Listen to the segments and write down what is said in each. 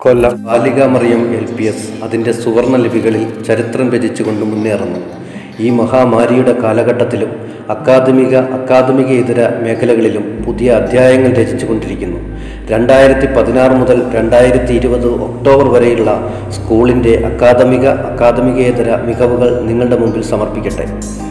കൊല്ലം Balika Mariyam L P S അതിൻ്റെ സുവർണ ലിപികളിൽ ചരിത്രം രചിച്ചുകൊണ്ട് മുന്നേറുന്നു ഈ മഹാമാരിയുടെ കാലഘട്ടത്തിലും അക്കാദമിക അക്കാദമികേതര മേഖലകളിലും പുതിയ അധ്യായങ്ങൾ രചിച്ചുകൊണ്ടിരിക്കുന്നു രണ്ടായിരത്തി പതിനാറ് മുതൽ രണ്ടായിരത്തി ഇരുപത് ഒക്ടോബർ വരെയുള്ള സ്കൂളിൻ്റെ അക്കാദമിക അക്കാദമികേതര മികവുകൾ നിങ്ങളുടെ മുമ്പിൽ സമർപ്പിക്കട്ടെ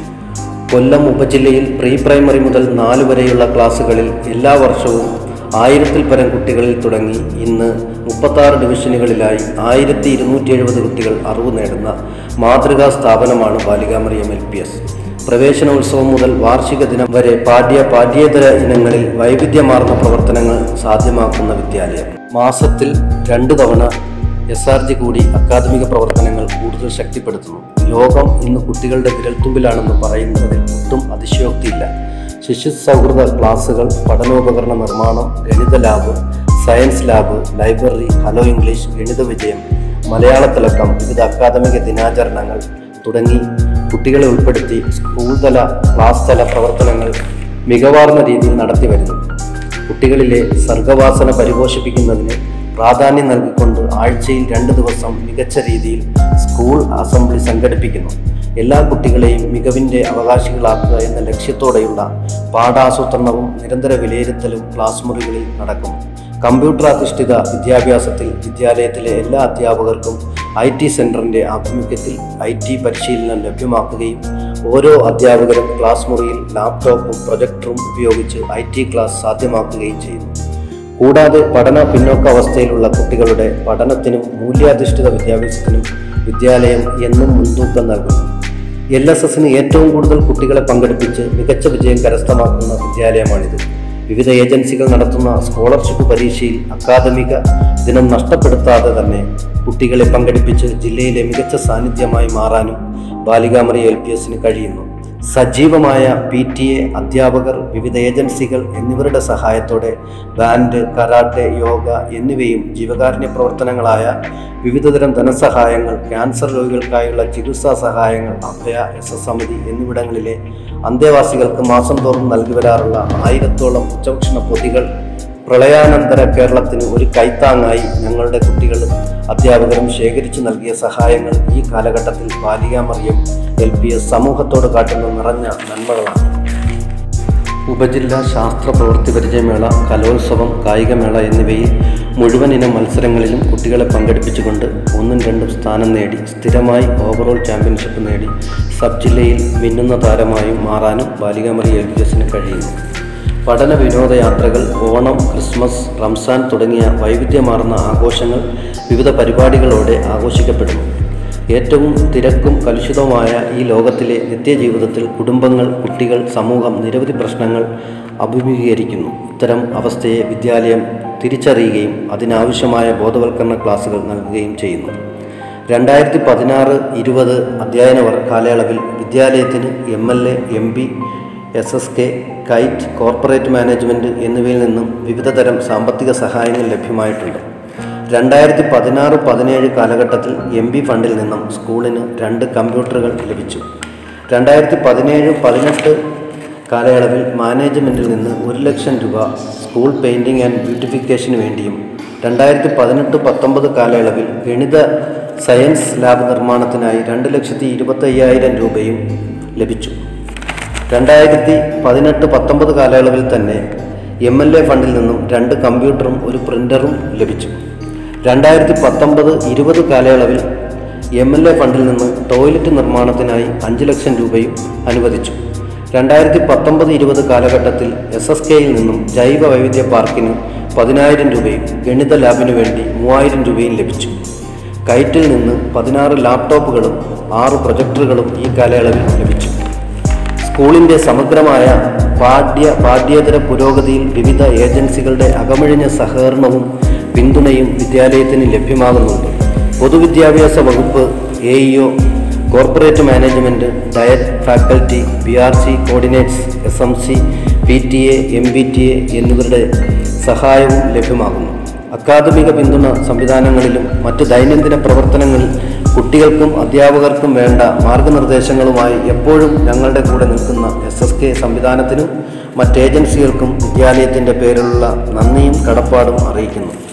കൊല്ലം ഉപജില്ലയിൽ പ്രീ പ്രൈമറി മുതൽ നാല് വരെയുള്ള ക്ലാസ്സുകളിൽ എല്ലാ വർഷവും ആയിരത്തിൽ പരം കുട്ടികളിൽ തുടങ്ങി ഇന്ന് മുപ്പത്താറ് ഡിവിഷനുകളിലായി ആയിരത്തി ഇരുന്നൂറ്റി എഴുപത് കുട്ടികൾ അറിവ് നേടുന്ന മാതൃകാ സ്ഥാപനമാണ് ബാലികാമറിയം എൽ പി എസ് പ്രവേശനോത്സവം മുതൽ വാർഷിക ദിനം വരെ പാഠ്യ പാഠ്യേതര ഇനങ്ങളിൽ വൈവിധ്യമാർന്ന പ്രവർത്തനങ്ങൾ സാധ്യമാക്കുന്ന വിദ്യാലയം മാസത്തിൽ രണ്ട് തവണ എസ് ആർ ജി കൂടി അക്കാദമിക പ്രവർത്തനങ്ങൾ കൂടുതൽ ശക്തിപ്പെടുത്തുന്നു ലോകം ഇന്ന് കുട്ടികളുടെ വിരൽത്തുമ്പിലാണെന്ന് പറയുന്നതിൽ ഒട്ടും അതിശയോക്തിയില്ല ശിശു സൗഹൃദ ക്ലാസുകൾ പഠനോപകരണ നിർമ്മാണം ഗണിത lab science lab library hello English ഗണിത വിജയം മലയാള തിളക്കം വിവിധ അക്കാദമിക ദിനാചരണങ്ങൾ തുടങ്ങി കുട്ടികളെ ഉൾപ്പെടുത്തി സ്കൂൾ തല ക്ലാസ് തല പ്രവർത്തനങ്ങൾ മികവാർന്ന രീതിയിൽ നടത്തി വരുന്നു കുട്ടികളിലെ സർഗവാസന പരിപോഷിപ്പിക്കുന്നതിന് പ്രാധാന്യം നൽകിക്കൊണ്ട് ആഴ്ചയിൽ രണ്ട് ദിവസം മികച്ച രീതിയിൽ സ്കൂൾ അസംബ്ലി സംഘടിപ്പിക്കുന്നു എല്ലാ കുട്ടികളെയും മികവിൻ്റെ അവകാശികളാക്കുക എന്ന ലക്ഷ്യത്തോടെയുള്ള പാഠാസൂത്രണവും നിരന്തര വിലയിരുത്തലും ക്ലാസ് മുറികളിൽ നടക്കുന്നു കമ്പ്യൂട്ടർ അധിഷ്ഠിത വിദ്യാഭ്യാസത്തിൽ വിദ്യാലയത്തിലെ എല്ലാ അധ്യാപകർക്കും ഐ ടി സെൻറ്ററിൻ്റെ ആഭിമുഖ്യത്തിൽ ഐ ടി പരിശീലനം ലഭ്യമാക്കുകയും ഓരോ അധ്യാപകരും ക്ലാസ് മുറിയിൽ ലാപ്ടോപ്പും പ്രൊജക്ടറും ഉപയോഗിച്ച് ഐ ടി ക്ലാസ് സാധ്യമാക്കുകയും ചെയ്യുന്നു കൂടാതെ പഠന പിന്നോക്കാവസ്ഥയിലുള്ള കുട്ടികളുടെ പഠനത്തിനും മൂല്യാധിഷ്ഠിത വിദ്യാഭ്യാസത്തിനും വിദ്യാലയം എന്നും മുൻതൂക്കം നൽകുന്നു എൽ എസ് എസിന് ഏറ്റവും കൂടുതൽ കുട്ടികളെ പങ്കെടുപ്പിച്ച് മികച്ച വിജയം കരസ്ഥമാക്കുന്ന വിദ്യാലയമാണിത് വിവിധ ഏജൻസികൾ നടത്തുന്ന സ്കോളർഷിപ്പ് പരീക്ഷയിൽ അക്കാദമിക ദിനം നഷ്ടപ്പെടുത്താതെ തന്നെ കുട്ടികളെ പങ്കെടുപ്പിച്ച് ജില്ലയിലെ മികച്ച സാന്നിധ്യമായി മാറാനും ബാലികാമറി എൽ പി എസിന് കഴിയുന്നു സജീവമായ പി ടി എ അധ്യാപകർ വിവിധ ഏജൻസികൾ എന്നിവരുടെ സഹായത്തോടെ ബാൻഡ് കരാട്ടെ യോഗ എന്നിവയും ജീവകാരുണ്യ പ്രവർത്തനങ്ങളായ വിവിധതരം ധനസഹായങ്ങൾ ക്യാൻസർ രോഗികൾക്കായുള്ള ചികിത്സാ സഹായങ്ങൾ അഭയ എസ് എസ് സമിതി എന്നിവിടങ്ങളിലെ അന്തേവാസികൾക്ക് മാസം തോറും നൽകി വരാറുള്ള ആയിരത്തോളം ഉച്ചഭക്ഷണ പൊതികൾ പ്രളയാനന്തര കേരളത്തിന് ഒരു കൈത്താങ്ങായി ഞങ്ങളുടെ കുട്ടികളും അധ്യാപകരും ശേഖരിച്ചു നൽകിയ സഹായങ്ങൾ ഈ കാലഘട്ടത്തിൽ ബാലികാമറിയം എൽ പി എസ് സമൂഹത്തോട് കാട്ടുന്ന നിറഞ്ഞ നന്മകളാണ് ഉപജില്ലാ ശാസ്ത്ര പ്രവൃത്തി പരിചയമേള കലോത്സവം കായികമേള എന്നിവയിൽ മുഴുവൻ ഇനം മത്സരങ്ങളിലും കുട്ടികളെ പങ്കെടുപ്പിച്ചുകൊണ്ട് ഒന്നും രണ്ടും സ്ഥാനം നേടി സ്ഥിരമായി ഓവറോൾ ചാമ്പ്യൻഷിപ്പ് നേടി സബ് ജില്ലയിൽ മിന്നുന്ന താരമായും മാറാനും ബാലികാമറി എൽ പി എസിന് കഴിയുന്നു പഠന വിനോദയാത്രകൾ ഓണം ക്രിസ്മസ് റംസാൻ തുടങ്ങിയ വൈവിധ്യമാർന്ന ആഘോഷങ്ങൾ വിവിധ പരിപാടികളോടെ ആഘോഷിക്കപ്പെടുന്നു ഏറ്റവും തിരക്കും കലുഷിതവുമായ ഈ ലോകത്തിലെ നിത്യജീവിതത്തിൽ കുടുംബങ്ങൾ കുട്ടികൾ സമൂഹം നിരവധി പ്രശ്നങ്ങൾ അഭിമുഖീകരിക്കുന്നു ഇത്തരം അവസ്ഥയെ വിദ്യാലയം തിരിച്ചറിയുകയും അതിനാവശ്യമായ ബോധവൽക്കരണ ക്ലാസുകൾ നൽകുകയും ചെയ്യുന്നു രണ്ടായിരത്തി പതിനാറ് ഇരുപത് അധ്യയന വർ- കാലയളവിൽ വിദ്യാലയത്തിന് M L A M P S S K KITE corporate management എന്നിവയിൽ നിന്നും വിവിധതരം സാമ്പത്തിക സഹായങ്ങൾ ലഭ്യമായിട്ടുണ്ട് രണ്ടായിരത്തി പതിനാറ് പതിനേഴ് കാലഘട്ടത്തിൽ എം പി ഫണ്ടിൽ നിന്നും സ്കൂളിന് രണ്ട് കമ്പ്യൂട്ടറുകൾ ലഭിച്ചു രണ്ടായിരത്തി പതിനേഴ് പതിനെട്ട് കാലയളവിൽ മാനേജ്മെൻറ്റിൽ നിന്ന് ഒരു ലക്ഷം രൂപ സ്കൂൾ പെയിൻറ്റിംഗ് ആൻഡ് ബ്യൂട്ടിഫിക്കേഷന് വേണ്ടിയും രണ്ടായിരത്തി പതിനെട്ട് പത്തൊമ്പത് കാലയളവിൽ ഗണിത സയൻസ് ലാബ് നിർമ്മാണത്തിനായി രണ്ട് ലക്ഷത്തി ഇരുപത്തയ്യായിരം രൂപയും ലഭിച്ചു രണ്ടായിരത്തി പതിനെട്ട് പത്തൊമ്പത് കാലയളവിൽ തന്നെ എം എൽ എ ഫണ്ടിൽ നിന്നും രണ്ട് കമ്പ്യൂട്ടറും ഒരു പ്രിൻ്ററും ലഭിച്ചു രണ്ടായിരത്തി പത്തൊമ്പത് ഇരുപത് കാലയളവിൽ എം എൽ എ ഫണ്ടിൽ നിന്ന് ടോയ്ലറ്റ് നിർമ്മാണത്തിനായി അഞ്ച് ലക്ഷം രൂപയും അനുവദിച്ചു രണ്ടായിരത്തി പത്തൊമ്പത് ഇരുപത് കാലഘട്ടത്തിൽ എസ് എസ് കെയിൽ നിന്നും ജൈവ വൈവിധ്യ പാർക്കിന് പതിനായിരം രൂപയും ഗണിത ലാബിനു വേണ്ടി മൂവായിരം രൂപയും ലഭിച്ചു കൈറ്റിൽ നിന്ന് പതിനാറ് ലാപ്ടോപ്പുകളും ആറ് പ്രൊജക്ടറുകളും ഈ കാലയളവിൽ ലഭിച്ചു സ്കൂളിൻ്റെ സമഗ്രമായ പാഠ്യ പാഠ്യേതര പുരോഗതിയിൽ വിവിധ ഏജൻസികളുടെ അകമഴിഞ്ഞ സഹകരണവും പിന്തുണയും വിദ്യാലയത്തിന് ലഭ്യമാകുന്നുണ്ട് പൊതുവിദ്യാഭ്യാസ വകുപ്പ് A E O corporate management DIET faculty B R C coordinates S M C P T A M B T A എന്നിവരുടെ സഹായവും ലഭ്യമാകുന്നു അക്കാദമിക പിന്തുണ സംവിധാനങ്ങളിലും മറ്റ് ദൈനംദിന പ്രവർത്തനങ്ങളിൽ കുട്ടികൾക്കും അധ്യാപകർക്കും വേണ്ട മാർഗനിർദ്ദേശങ്ങളുമായി എപ്പോഴും ഞങ്ങളുടെ കൂടെ നിൽക്കുന്ന എസ് എസ് കെ സംവിധാനത്തിനും മറ്റ് ഏജൻസികൾക്കും വിദ്യാലയത്തിൻ്റെ പേരിലുള്ള നന്ദിയും കടപ്പാടും അറിയിക്കുന്നു